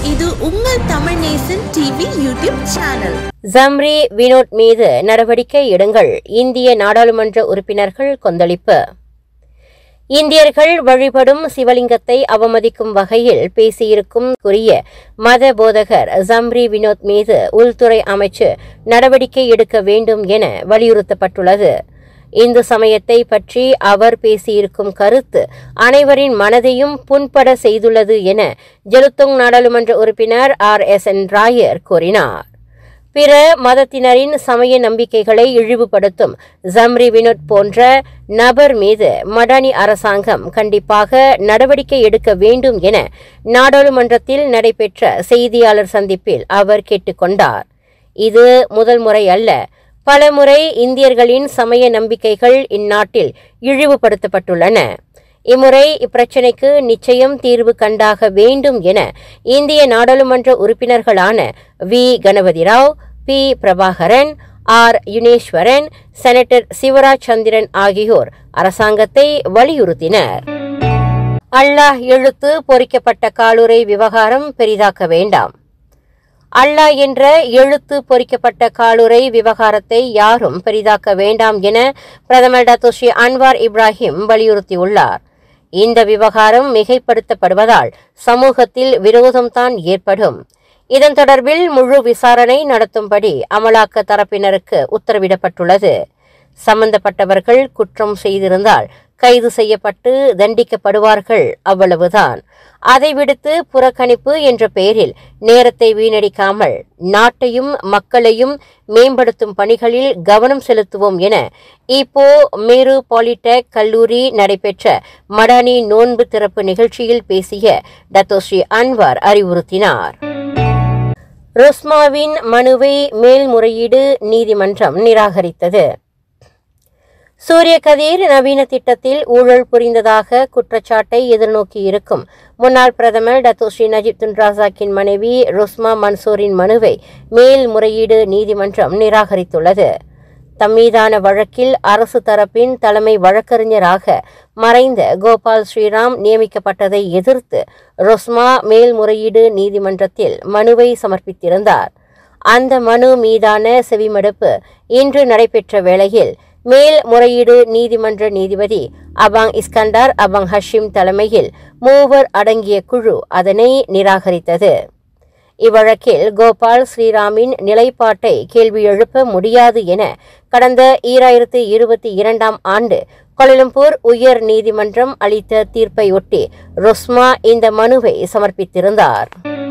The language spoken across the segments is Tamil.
இது உங்கள் Tamil Nesan TV YouTube channel Jamri Vinod மீது நடவடிக்கை எடுங்கள் இந்திய நாடாளுமன்ற உறுப்பினர்கள் கொந்தளிப்பு இந்தியர்கள் வழிபடும் சிவலிங்கத்தை அவமதிக்கும் வகையில் பேசியிருக்கும் கூறிய மத போதகர் ஜம்ரி வினோத் மீது உள்துறை அமைச்சு நடவடிக்கை எடுக்க வேண்டும் என வலியுறுத்தப்பட்டுள்ளது இந்து சமயத்தை பற்றி அவர் பேசியிருக்கும் கருத்து அனைவரின் மனதையும் புண்பட செய்துள்ளது என ஜெலுத்தோங் நாடாளுமன்ற உறுப்பினர் ஆர் எஸ் என் ராயர் கூறினார் பிற மதத்தினரின் சமய நம்பிக்கைகளை இழிவுபடுத்தும் ஜம்ரி வினோத் போன்ற நபர் மீது மடானி அரசாங்கம் கண்டிப்பாக நடவடிக்கை எடுக்க வேண்டும் என நாடாளுமன்றத்தில் நடைபெற்ற செய்தியாளர் சந்திப்பில் அவர் கேட்டுக்கொண்டார் இது முதல் முறை அல்ல பலமுறை இந்தியர்களின் சமய நம்பிக்கைகள் இந்நாட்டில் இழிவுபடுத்தப்பட்டுள்ளன இம்முறை இப்பிரச்சினைக்கு நிச்சயம் தீர்வு கண்டாக வேண்டும் என இந்திய நாடாளுமன்ற உறுப்பினர்களான V Ganapathi Rao P Prabakaran R Yuneswaran senator Sivaraj Chandran ஆகியோர் அரசாங்கத்தை வலியுறுத்தினர் அல்லாஹ் எழுத்து பொறிக்கப்பட்ட காலுரை விவகாரம் பெரிதாக்க வேண்டாம் அல்லாஹ் என்ற எழுத்து பொறிக்கப்பட்ட காலுரை விவகாரத்தை யாரும் பெரிதாக்க வேண்டாம் என பிரதமர் டாக்டர் ஸ்ரீ அன்வார் இப்ராஹிம் வலியுறுத்தியுள்ளார் இந்த விவகாரம் மிகைப்படுத்தப்படுவதால் சமூகத்தில் விரோதம்தான் ஏற்படும் இதன் தொடர்பில் முழு விசாரணை நடத்தும்படி அமலாக்க தரப்பினருக்கு உத்தரவிடப்பட்டுள்ளது சம்பந்தப்பட்டவர்கள் குற்றம் செய்திருந்தால் கைது செய்யப்பட்டு தண்டிக்கப்படுவார்கள் அவ்வளவுதான் அதை விடுத்து புறக்கணிப்பு என்ற பெயரில் நேரத்தை வீணடிக்காமல் நாட்டையும் மக்களையும் மேம்படுத்தும் பணிகளில் கவனம் செலுத்துவோம் என இப்போ மேரு பாலிடெக் கல்லூரி நடைபெற்ற மடானி நோன்பு திறப்பு நிகழ்ச்சியில் பேசிய டத்தோஸ்ரீ அன்வார் அறிவுறுத்தினார் ருஸ்மாவின் மனுவை மேல்முறையீடு நீதிமன்றம் நிராகரித்தது சூரிய கதிர் நவீன திட்டத்தில் ஊழல் புரிந்ததாக குற்றச்சாட்டை எதிர்நோக்கி இருக்கும் முன்னாள் பிரதமர் டத்தோ ஸ்ரீ நஜீப் துன் ராசாக்கின் மனைவி ருஸ்மா மன்சூரின் மனுவை மேல்முறையீடு நீதிமன்றம் நிராகரித்துள்ளது தம்மீதான வழக்கில் அரசு தரப்பின் தலைமை வழக்கறிஞராக மறைந்த கோபால் ஸ்ரீராம் நியமிக்கப்பட்டதை எதிர்த்து ரொஸ்மா மேல்முறையீடு நீதிமன்றத்தில் மனுவை சமர்ப்பித்திருந்தார் அந்த மனு மீதான செவிமடுப்பு இன்று நடைபெற்ற வேளையில் மேல் முறையீடு நீதிமன்ற நீதிபதி அபாங் இஸ்கண்டார் அபாங் ஹஷிம் தலைமையில் மூவர் அடங்கிய குழு அதனை நிராகரித்தது இவ்வழக்கில் கோபால் ஸ்ரீராமின் நிலைப்பாட்டை கேள்வி எழுப்ப முடியாது என கடந்த ஈராயிரத்து இருபத்தி இரண்டாம் ஆண்டு கோலலம்பூர் உயர் நீதிமன்றம் அளித்த தீர்ப்பையொட்டி ரொஸ்மா இந்த மனுவை சமர்ப்பித்திருந்தார்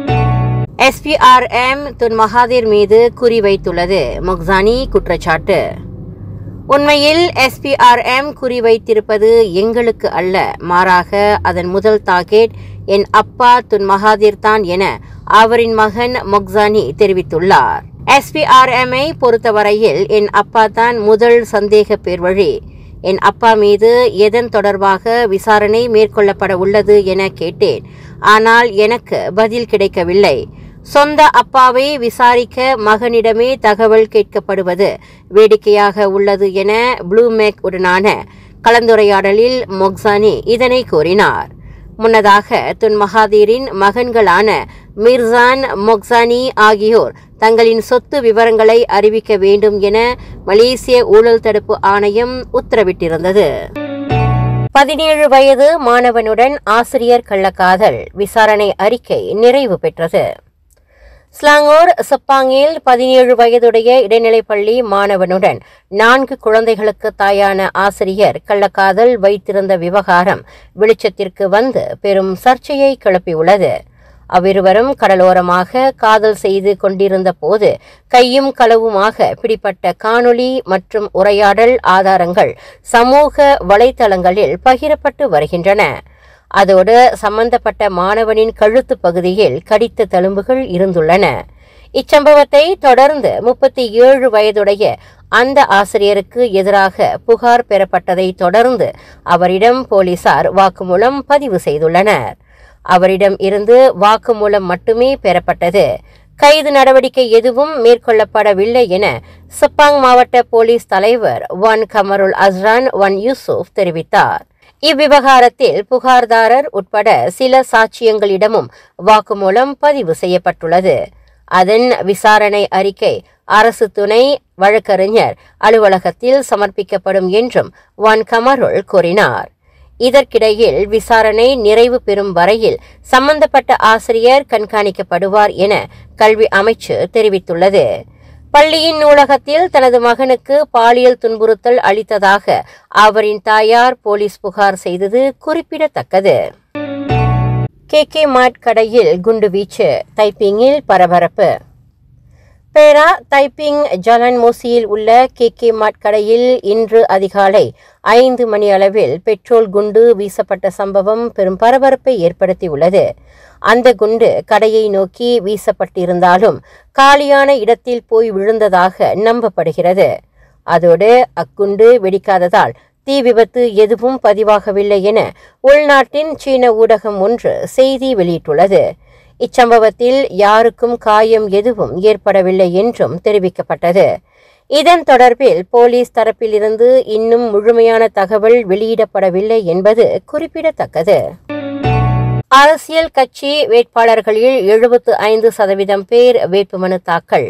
எஸ்பிஆர்எம் துன் மகாதீர் மீது குறிவைத்துள்ளது மொக்சானி குற்றச்சாட்டு உண்மையில் எஸ்பிஆர்எம் குறிவைத்திருப்பது எங்களுக்கு அல்ல மாறாக அதன் முதல் டார்கெட் என் அப்பா துன் மகாதீர் தான் என அவரின் மகன் மொக்சானி தெரிவித்துள்ளார் எஸ்பிஆர்எம்ஐ பொறுத்தவரையில் என் அப்பா தான் முதல் சந்தேக பேர்வழி என் அப்பா மீது எதன் தொடர்பாக விசாரணை மேற்கொள்ளப்பட உள்ளது என கேட்டேன் ஆனால் எனக்கு பதில் கிடைக்கவில்லை சொந்த அப்பாவை விசாரிக்க மகனிடமே தகவல் கேட்கப்படுவது வேடிக்கையாக உள்ளது என ப்ளூமேக் உடனான கலந்துரையாடலில் மொக்சானி இதனை கூறினார் முன்னதாக துன் மகாதீரின் மகன்களான மிர்சான் மொக்சானி ஆகியோர் தங்களின் சொத்து விவரங்களை அறிவிக்க வேண்டும் என மலேசிய ஊழல் தடுப்பு ஆணையம் உத்தரவிட்டிருந்தது பதினேழு வயது மாணவனுடன் ஆசிரியர் கள்ளக்காதல் விசாரணை அறிக்கை நிறைவு பெற்றது ஸ்லாங்கோர் சப்பாங்கில் பதினேழு வயதுடைய இடைநிலைப்பள்ளி மாணவனுடன் நான்கு குழந்தைகளுக்கு தாயான ஆசிரியர் கள்ளக்காதல் வைத்திருந்த விவகாரம் வெளிச்சத்திற்கு வந்து பெரும் சர்ச்சையை கிளப்பியுள்ளது அவ்விருவரும் கடலோரமாக காதல் செய்து கொண்டிருந்த போது கையும் களவுமாக பிடிப்பட்ட காணொளி மற்றும் உரையாடல் ஆதாரங்கள் சமூக வலைதளங்களில் பகிரப்பட்டு வருகின்றன அதோடு சம்பந்தப்பட்ட மாணவனின் கழுத்து பகுதியில் கடித்த தழும்புகள் இருந்துள்ளன இச்சம்பவத்தை தொடர்ந்து முப்பத்தி ஏழு வயதுடைய அந்த ஆசிரியருக்கு எதிராக புகார் பெறப்பட்டதை தொடர்ந்து அவரிடம் போலீசார் வாக்குமூலம் பதிவு செய்துள்ளனர் அவரிடம் இருந்து வாக்குமூலம் மட்டுமே பெறப்பட்டது கைது நடவடிக்கை எதுவும் மேற்கொள்ளப்படவில்லை என சப்பாங் மாவட்ட போலீஸ் தலைவர் Wan Kamarul Azran Wan Yusuf தெரிவித்தார் இவ்விவகாரத்தில் புகார்தாரர் உட்பட சில சாட்சியங்களிடமும் வாக்குமூலம் பதிவு செய்யப்பட்டுள்ளது அதன் விசாரணை அறிக்கை அரசு துணை வழக்கறிஞர் அலுவலகத்தில் சமர்ப்பிக்கப்படும் என்றும் வான் கமருள் கூறினார் இதற்கிடையில் விசாரணை நிறைவு பெறும் வரையில் சம்பந்தப்பட்ட ஆசிரியர் கண்காணிக்கப்படுவார் என கல்வி அமைச்சு தெரிவித்துள்ளது பள்ளியின் நூலகத்தில் தனது மகனுக்கு பாலியல் துன்புறுத்தல் அளித்ததாக அவரின் தாயார் போலீஸ் புகார் செய்தது குறிப்பிடத்தக்கது கே கே மார்ட் கடையில் குண்டுவீச்சு தைப்பிங்கில் பரபரப்பு பேரா தைப்பிங் ஜலன் மோசியில் உள்ள கே கே மார்ட் கடையில் இன்று அதிகாலை ஐந்து மணி அளவில் பெட்ரோல் குண்டு வீசப்பட்ட சம்பவம் பெரும் பரபரப்பை ஏற்படுத்தியுள்ளது அந்த குண்டு கடையை நோக்கி வீசப்பட்டிருந்தாலும் காலியான இடத்தில் போய் விழுந்ததாக நம்பப்படுகிறது அதோடு அக்குண்டு வெடிக்காததால் தீ விபத்து எதுவும் பதிவாகவில்லை என உள்நாட்டின் சீன ஊடகம் ஒன்று செய்தி வெளியிட்டுள்ளது இச்சம்பவத்தில் யாருக்கும் காயம் எதுவும் ஏற்படவில்லை என்றும் தெரிவிக்கப்பட்டது இதன் தொடர்பில் போலீஸ் தரப்பிலிருந்து இன்னும் முழுமையான தகவல் வெளியிடப்படவில்லை என்பது குறிப்பிடத்தக்கது அரசியல் கட்சி வேட்பாளர்களில் எழுபத்து ஐந்து சதவீதம் பேர் வேட்புமனு தாக்கல்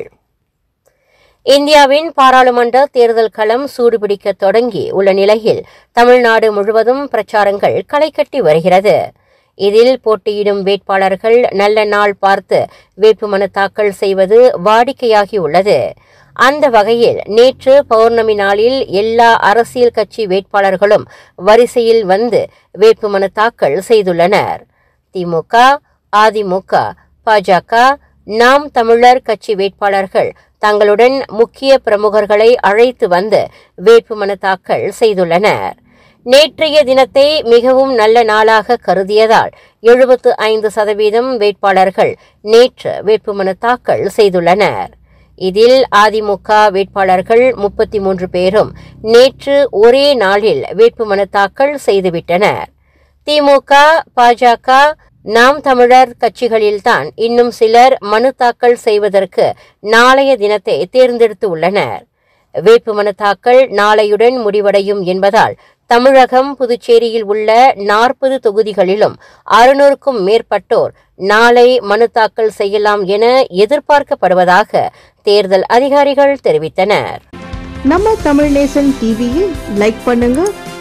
இந்தியாவின் பாராளுமன்ற தேர்தல் களம் சூடுபிடிக்க தொடங்கி உள்ள நிலையில் தமிழ்நாடு முழுவதும் பிரச்சாரங்கள் களைகட்டி வருகிறது இதில் போட்டியிடும் வேட்பாளர்கள் நல்ல நாள் பார்த்து வேட்புமனு தாக்கல் செய்வது வாடிக்கையாகியுள்ளது அந்த வகையில் நேற்று பௌர்ணமி நாளில் எல்லா அரசியல் கட்சி வேட்பாளர்களும் வரிசையில் வந்து வேட்புமனு தாக்கல் செய்துள்ளனர் திமுக அதிமுக பாஜக நாம் தமிழர் கட்சி வேட்பாளர்கள் தங்களுடன் முக்கிய பிரமுகர்களை அழைத்து வந்து வேட்புமனு தாக்கல் செய்துள்ளனர் நேற்றைய தினத்தை மிகவும் நல்ல நாளாக கருதியதால் எழுபத்து ஐந்து சதவீதம் வேட்பாளர்கள் நேற்று வேட்புமனு தாக்கல் செய்துள்ளனர் இதில் அதிமுக வேட்பாளர்கள் முப்பத்தி மூன்று பேரும் நேற்று ஒரே நாளில் வேட்புமனு தாக்கல் செய்துவிட்டனர் திமுக பாஜக நாம் தமிழர் கட்சிகளில்தான் இன்னும் சிலர் மனு தாக்கல் செய்வதற்கு நாளைய தினத்தை தேர்ந்தெடுத்து உள்ளனர் வேட்புமனு தாக்கல் நாளையுடன் முடிவடையும் என்பதால் தமிழகம் புதுச்சேரியில் உள்ள நாற்பது தொகுதிகளிலும் அறுநூறுக்கும் மேற்பட்டோர் நாளை மனு தாக்கல் செய்யலாம் என எதிர்பார்க்கப்படுவதாக தேர்தல் அதிகாரிகள் தெரிவித்தனர் நம்ம தமிழ் நேசன் டிவியை லைக் பண்ணுங்க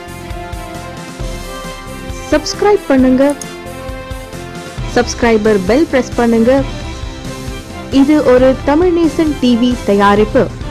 சப்ஸ்கிரைப் பண்ணுங்க சப்ஸ்கிரைபர் பெல் பிரஸ் பண்ணுங்க இது ஒரு தமிழ் நேசன் டிவி தயாரிப்பு